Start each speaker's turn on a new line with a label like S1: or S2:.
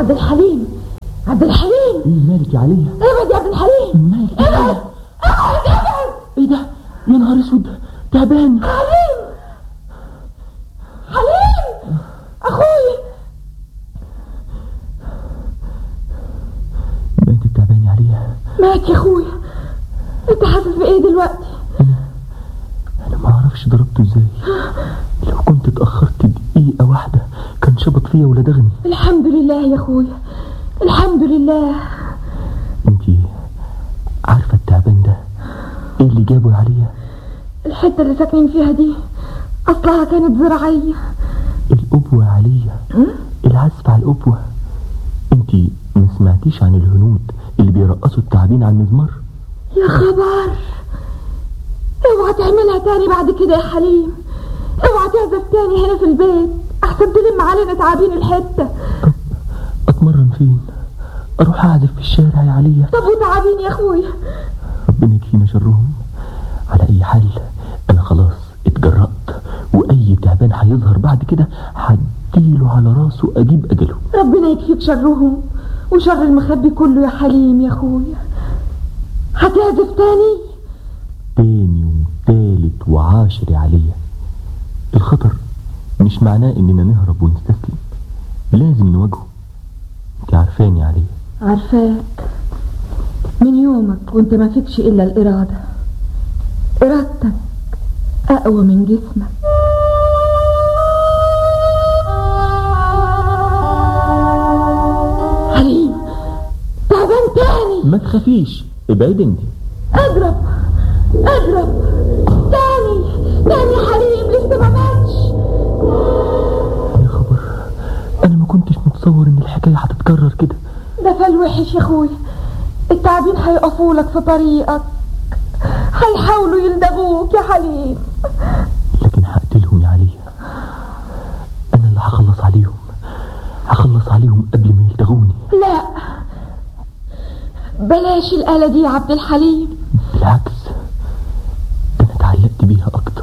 S1: عبد الحليم عبد الحليم
S2: ايه مالك يا عليا
S1: ابعد يا عبد الحليم
S2: مالك يا عليا
S1: ابعد ابعد
S2: ايه ده يا نهار اسود تعبان
S1: حليم حليم اخوي
S2: مات التعبان يا عليا
S1: مات يا اخويا انت حاسس بايه دلوقتي
S2: انا ما اعرفش ضربته ازاي لو كنت اتاخرت دقيقه واحده كان شبط فيا ولدغني
S1: الحمد لله يا اخويا الحمد لله
S2: انتي عارفه التعبان ده ايه اللي جابه يا عليا
S1: الحته اللي ساكنين فيها دي اصلها كانت زراعيه
S2: الأبوة يا عليا العزف على الأبوة انتي ما سمعتيش عن الهنود اللي بيرقصوا التعابين على المزمار
S1: يا خبر اوعى تعملها تاني بعد كده يا حليم اوعى تعزف تاني هنا في البيت احسن تلم علينا تعابين الحته
S2: طب اتمرن فين اروح اعزف في الشارع يا عليا
S1: طب وتعابين يا اخويا
S2: ربنا يكفينا شرهم على اي حال انا خلاص اتجرأت واي تعبان هيظهر بعد كده هديله على راسه اجيب اجله
S1: ربنا يكفيك شرهم وشر المخبي كله يا حليم يا اخويا هتعزف تاني
S2: تاني وتالت وعاشر يا عليا الخطر مش معناه اننا نهرب ونستسلم لازم نواجهه انت عارفاني يا عليا
S1: عارفاك من يومك وانت ما فيكش الا الاراده ارادتك اقوى من جسمك حليم تعبان تاني
S2: ما تخافيش ابعد انت
S1: اضرب اضرب تاني تاني يا حليم لسه ما ماتش
S2: يا خبر انا ما كنتش متصور ان الحكايه هتتكرر كده
S1: ده فال وحش يا اخويا التعابين هيقفوا لك في طريقك هيحاولوا يلدغوك يا حليم
S2: لكن هقتلهم يا عليا انا اللي هخلص عليهم هخلص عليهم قبل ما يلدغوني
S1: لا بلاش الآلة دي يا عبد الحليم
S2: بالعكس ده انا اتعلقت بيها اكتر